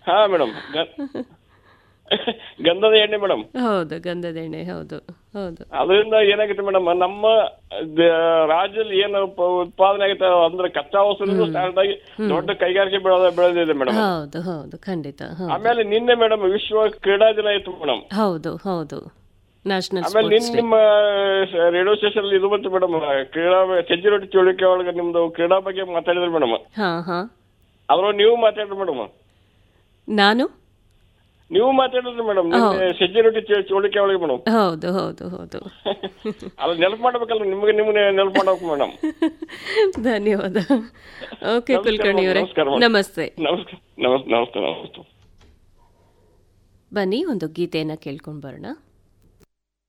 ಹಾ ಮೇಡಮ್ ಗಂಧದ ಎಣ್ಣೆ ಮೇಡಮ್ ಹೌದು ಗಂಧದ ಎಣ್ಣೆ ಹೌದು ಹೌದು ಅದರಿಂದ ಏನಾಗುತ್ತೆ ಮೇಡಮ್ ನಮ್ಮ ದ- ರಾಜ್ಯದಲ್ಲಿ ಏನು ಪ- ಉತ್ಪಾದನೆ ಆಗುತ್ತೆ ಅಂದ್ರೆ ಕಚ್ಚಾ ವಸ್ತುನಿಂದ ಸ್ಟಾರ್ಟ್ ಆಗಿ ದೊಡ್ಡ ಕೈಗಾರಿಕೆ ಬೆಳೆದ ಬೆಳೆದಿದೆ ಮೇಡಮ್ ಹೌದು ಹೌದು ಖಂಡಿತ ಹೌದು ಆಮೇಲೆ ನಿನ್ನೆ ಮೇಡಮ್ ವಿಶ್ವ ಕ್ರೀಡಾ ದಿನ ಇತ್ತು ಮೇಡಮ್ ಹೌದು ಹೌದು ನ್ಯಾಷನಲ್ ಆಮೇಲೆ ನಿನ್ ಸ್ಪೋರ್ಟ್ಸ್ ಡೇ ನಿಮ್ಮ ರೇಡಿಯೋ ಸ್ಟೇಷನ್ ಇದು ಬಂತು ಮೇಡಮ್ ಕ್ರೀಡಾ ಸಜ್ಜಿ ರೊಟ್ಟಿ ಚೋಳಿಕೆ ಒಳಗೆ ನಿಮ್ದು ಕ್ರೀಡಾ ಬಗ್ಗೆ ಮಾತಾಡಿದ್ರಿ ಮೇಡಮ್ ಹಾ ಹಾ ಅದ್ರ ನೀವು ಮಾತಾಡ್ರಿ ಮೇಡಮ್ ನಾನು ನೀವು ಮಾತಾಡಿದ್ರಿ ಮೇಡಮ್ ಸಜ್ಜಿ ರೊಟ್ಟಿ ಚೋ- ಚೋಳಿಕೆ ಒಳಗೆ ಮೇಡಮ್ ಹೌದು ಹೌದು ಹೌದು ಅದು ನೆನಪು ಮಾಡ್ಬೇಕಲ್ಲ ನಿಮ್ಗೆ ನಿಮ್ಗೆ ನೆನಪು ಮಾಡ್ಬೇಕು ಮೇಡಮ್ ಧನ್ಯವಾದ ಓಕೆ ನಮಸ್ಕಾರ ಕುಲಕರ್ಣಿ ಅವರೇ ನಮಸ್ಕಾರ ಮೇಡಮ್. ನಮಸ್ತೆ ನಮಸ್ಕಾರ ನಮಸ್ತೆ ನಮಸ್ತೆ ನಮಸ್ತೆ ಬನ್ನಿ ಒಂದು ಗೀತೆಯನ್ನು ಕೇಳ್ಕೊಂಡು ಬರೋಣ